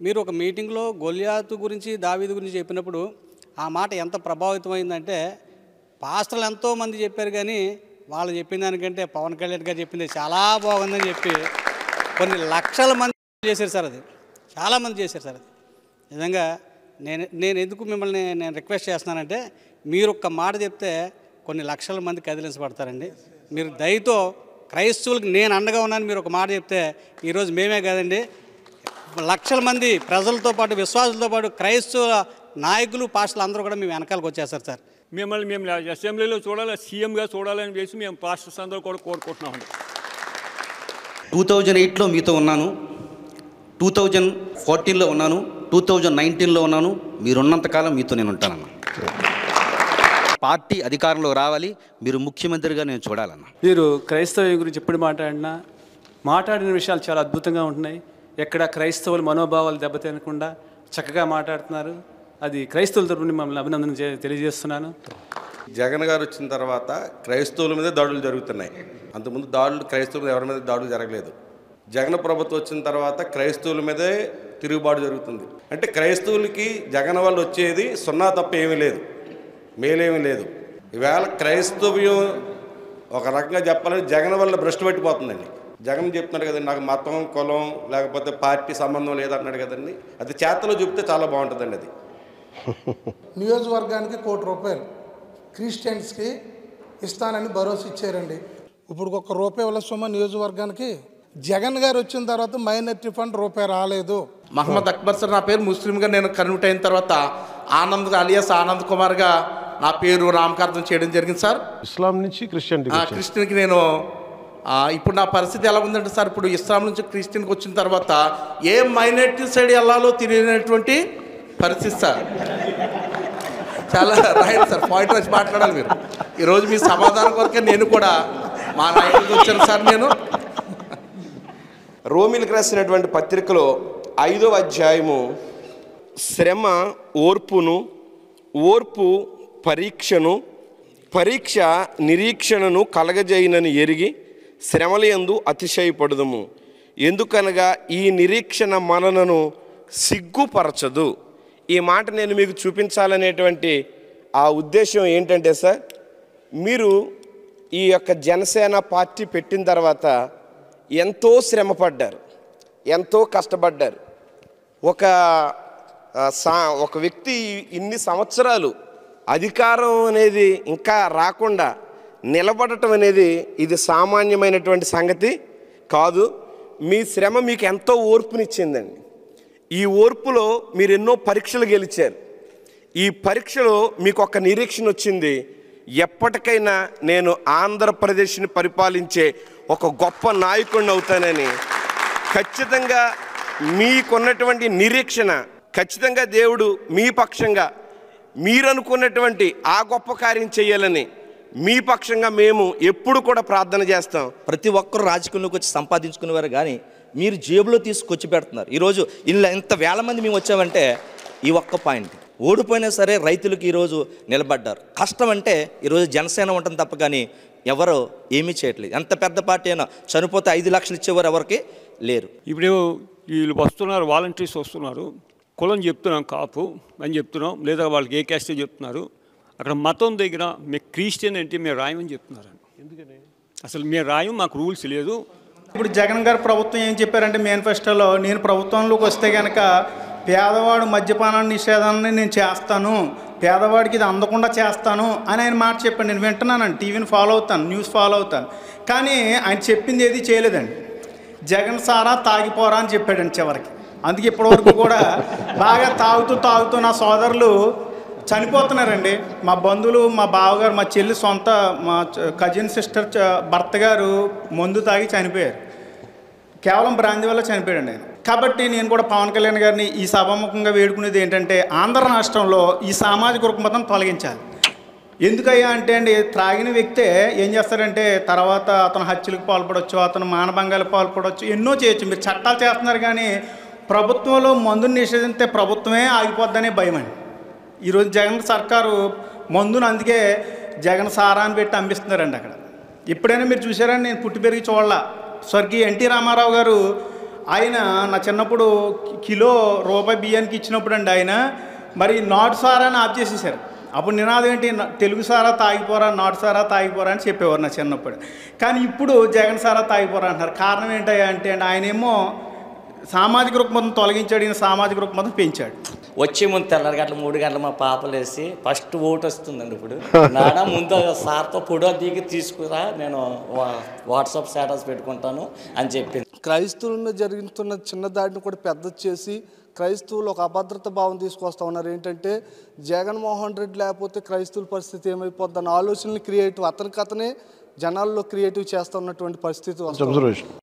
మీరు ఒక మీటింగ్లో గొలియాతు గురించి దావీదు గురించి చెప్పినప్పుడు ఆ మాట ఎంత ప్రభావితమైందంటే పాస్టర్లు ఎంతోమంది చెప్పారు కానీ వాళ్ళు చెప్పిన దానికంటే పవన్ కళ్యాణ్ గారు చెప్పింది చాలా బాగుందని చెప్పి కొన్ని లక్షల మంది చేశారు సార్ అది చాలామంది చేశారు సార్ అది నిజంగా నేను నేను ఎందుకు మిమ్మల్ని నేను రిక్వెస్ట్ చేస్తున్నానంటే మీరు ఒక్క మాట చెప్తే కొన్ని లక్షల మంది కదిలించబడతారండి మీరు దయతో క్రైస్తవులకు నేను అండగా ఉన్నాను మీరు ఒక మాట చెప్తే ఈరోజు మేమే కాదండి లక్షల మంది ప్రజలతో పాటు విశ్వాసులతో పాటు క్రైస్తవ నాయకులు పాస్టర్లు అందరూ కూడా మేము వెనకాలకు వచ్చేస్తారు సార్ మిమ్మల్ని మేము అసెంబ్లీలో చూడాలి సీఎంగా చూడాలని వేసి మేము పాస్టర్స్ అందరూ కూడా కోరుకుంటున్నామండి టూ థౌజండ్ ఎయిట్లో మీతో ఉన్నాను టూ థౌజండ్ ఫోర్టీన్లో ఉన్నాను టూ థౌజండ్ నైన్టీన్లో ఉన్నాను మీరున్నంతకాలం మీతో నేను ఉంటానన్న పార్టీ అధికారంలో రావాలి మీరు ముఖ్యమంత్రిగా నేను చూడాలన్న మీరు క్రైస్తవం గురించి ఎప్పుడు మాట్లాడినా మాట్లాడిన విషయాలు చాలా అద్భుతంగా ఉంటున్నాయి ఎక్కడ క్రైస్తవుల మనోభావాలు దెబ్బతినకుండా చక్కగా మాట్లాడుతున్నారు అది క్రైస్తవుల తరపున మిమ్మల్ని అభినందన చే- తెలియజేస్తున్నాను జగన్ గారు వచ్చిన తర్వాత క్రైస్తవుల మీద దాడులు జరుగుతున్నాయి అంతకుముందు దాడులు క్రైస్తవుల మీద ఎవరి మీద దాడులు జరగలేదు జగన్ ప్రభుత్వం వచ్చిన తర్వాత క్రైస్తవుల మీదే తిరుగుబాటు జరుగుతుంది అంటే క్రైస్తవులకి జగన్ వల్ల వచ్చేది సున్నా తప్ప ఏమీ లేదు మేలేమీ లేదు ఈవేళ క్రైస్తవ్యం ఒక రకంగా చెప్పాలంటే జగన్ వల్ల భ్రష్టు పట్టిపోతుందండి జగన్ చెప్తున్నాడు కదండి నాకు మతం కులం లేకపోతే పార్టీ సంబంధం లేదంటున్నాడు కదండి అది చేతలో చెప్తే చాలా బాగుంటుందండి అది నియోజకవర్గానికి కోటి రూపాయలు క్రిస్టియన్స్కి ఇస్తానని భరోసా ఇచ్చారండి ఇప్పుడు ఒక రూపాయి వల్ల సొమ్మ నియోజకవర్గానికి జగన్ గారు వచ్చిన తర్వాత మైనార్టీ ఫండ్ రూపాయి రాలేదు మహమ్మద్ అక్బర్ సార్ నా పేరు ముస్లింగా నేను కన్వర్ట్ అయిన తర్వాత ఆనంద్ అలియాస్ ఆనంద్ కుమార్గా నా పేరు నామకార్థం చేయడం జరిగింది సార్ ఇస్లాం నుంచి క్రిస్టియన్ ఆ, క్రిస్టియన్కి నేను ఆ, ఇప్పుడు నా పరిస్థితి ఎలా ఉందంటే సార్ ఇప్పుడు ఇస్లాం నుంచి క్రిస్టియన్కి వచ్చిన తర్వాత ఏ మైనారిటీ సైడ్ వెళ్ళాలో తెలియనటువంటి పరిస్థితి సార్ చాలా రైట్ సార్ పాయింట్ వచ్చి మాట్లాడాలి మీరు ఈరోజు మీ సమాధానం కొరకే నేను కూడా మా నాయకుడికి వచ్చాను సార్ నేను రోమిలకు రాసినటువంటి పత్రికలో ఐదవ అధ్యాయము శ్రమ ఓర్పును ఓర్పు పరీక్షను పరీక్ష నిరీక్షణను కలగజేయనని ఎరిగి శ్రమలయందు అతిశయపడదుము ఎందుకనగా ఈ నిరీక్షణ మనలను సిగ్గుపరచదు ఈ మాట నేను మీకు చూపించాలనేటువంటి ఆ ఉద్దేశం ఏంటంటే సార్ మీరు ఈ యొక్క జనసేన పార్టీ పెట్టిన తర్వాత ఎంతో శ్రమపడ్డారు ఎంతో కష్టపడ్డారు ఒక ఆ, సా ఒక వ్యక్తి ఇన్ని సంవత్సరాలు అధికారం అనేది ఇంకా రాకుండా నిలబడటం అనేది ఇది సామాన్యమైనటువంటి సంగతి కాదు మీ శ్రమ మీకు ఎంతో ఓర్పునిచ్చిందండి ఈ ఓర్పులో మీరు ఎన్నో పరీక్షలు గెలిచారు ఈ పరీక్షలో మీకు ఒక నిరీక్షణ వచ్చింది ఎప్పటికైనా నేను ఆంధ్రప్రదేశ్ని పరిపాలించే ఒక గొప్ప నాయకుడిని అవుతానని ఖచ్చితంగా మీకున్నటువంటి నిరీక్షణ ఖచ్చితంగా దేవుడు మీ పక్షంగా మీరు అనుకున్నటువంటి ఆ గొప్ప కార్యం చేయాలని మీ పక్షంగా మేము ఎప్పుడు కూడా ప్రార్థన చేస్తాం ప్రతి ఒక్కరు రాజకీయంలోకి వచ్చి సంపాదించుకునేవారు కానీ మీరు జేబులో తీసుకొచ్చి పెడుతున్నారు ఈరోజు ఇలా ఇంత వేల మంది మేము వచ్చామంటే ఈ ఒక్క పాయింట్ ఓడిపోయినా సరే రైతులకు ఈరోజు నిలబడ్డారు కష్టం అంటే ఈరోజు జనసేన ఉంటుంది తప్ప కానీ ఎవరు ఏమీ చేయట్లేదు ఎంత పెద్ద పార్టీ అయినా చనిపోతే ఐదు లక్షలు ఇచ్చేవారు ఎవరికి లేరు ఇప్పుడు వీళ్ళు వస్తున్నారు వాలంటీర్స్ వస్తున్నారు కులం చెప్తున్నాం కాపు అని చెప్తున్నాం లేదా వాళ్ళకి ఏ క్యాస్టే చెప్తున్నారు అక్కడ మతం దగ్గర మీకు క్రిస్టియన్ అంటే మీరు రాయమని చెప్తున్నారు అసలు మీరు రాయం మాకు రూల్స్ లేదు ఇప్పుడు జగన్ గారు ప్రభుత్వం ఏం చెప్పారంటే మేనిఫెస్టోలో నేను ప్రభుత్వంలోకి వస్తే కనుక పేదవాడు మద్యపాన నిషేధాన్ని నేను చేస్తాను పేదవాడికి ఇది అందకుండా చేస్తాను అని ఆయన మాట చెప్పాను నేను వింటున్నానండి టీవీని ఫాలో అవుతాను న్యూస్ ఫాలో అవుతాను కానీ ఆయన చెప్పింది ఏది చేయలేదండి జగన్ సారా తాగిపోరా అని చెప్పాడండి చివరికి అందుకే ఇప్పటివరకు కూడా బాగా తాగుతూ తాగుతూ నా సోదరులు చనిపోతున్నారండి మా బంధువులు మా బావగారు మా చెల్లి సొంత మా కజిన్ సిస్టర్ చ- భర్త గారు మందు తాగి చనిపోయారు కేవలం బ్రాంతి వల్ల చనిపోయాడు ఆయన కాబట్టి నేను కూడా పవన్ కళ్యాణ్ గారిని ఈ సభాముఖంగా వేడుకునేది ఏంటంటే ఆంధ్ర రాష్ట్రంలో ఈ సామాజిక రుగ్మతం తొలగించాలి ఎందుకయ్యా అంటే అండి త్రాగిన వ్యక్తే ఏం చేస్తారంటే తర్వాత అతను హత్యలకు పాల్పడవచ్చు అతను మానభంగాలకు పాల్పడవచ్చు ఎన్నో చేయొచ్చు మీరు చట్టాలు చేస్తున్నారు కానీ ప్రభుత్వంలో మందుని నిషేధిస్తే ప్రభుత్వమే ఆగిపోద్దనే భయం అండి ఈరోజు జగన్ సర్కారు మందును అందుకే జగన్ సారా అని పెట్టి అమ్మిస్తున్నారండి అక్కడ ఎప్పుడైనా మీరు చూసారని నేను పుట్టి పెరిగి చూడాల స్వర్గీయ ఎన్టీ రామారావు గారు ఆయన నా చిన్నప్పుడు కి- కిలో రూపాయి బియ్యానికి ఇచ్చినప్పుడు అండి ఆయన మరి నాటు సారాన్ని ఆఫ్ చేసేసారు అప్పుడు నినాదం ఏంటి నా- తెలుగు సారా తాగిపోరా నాటు సారా తాగిపోరా అని చెప్పేవారు నా చిన్నప్పుడు కానీ ఇప్పుడు జగన్ సారా తాగిపోరా అంటున్నారు కారణం ఏంటయ్యా అంటే అండి ఆయనేమో సామాజిక రుగ్మతను తొలగించాడు ఈయన సామాజిక రుగ్మతను పెంచాడు వచ్చే ముందు తెల్లారి గంటల మూడు గంటలు మా పాపలు వేసి ఫస్ట్ ఓటు వస్తుందండి ఇప్పుడు నాన్న ముందు సార్తో ఫోటో దిగి తీసుకురా నేను వా- వాట్సాప్ స్టేటస్ పెట్టుకుంటాను అని చెప్పింది క్రైస్తవులను జరుగుతున్న చిన్న దాడిని కూడా పెద్ద చేసి క్రైస్తవులు ఒక అభద్రత భావం తీసుకొస్తా ఉన్నారు ఏంటంటే జగన్మోహన్ రెడ్డి లేకపోతే క్రైస్తవుల పరిస్థితి ఏమైపోద్ది అన్న ఆలోచనని క్రియేటివ్ అతనికి అతనే జనాల్లో క్రియేటివ్ చేస్తున్నటువంటి పరిస్థితి వస్తుంది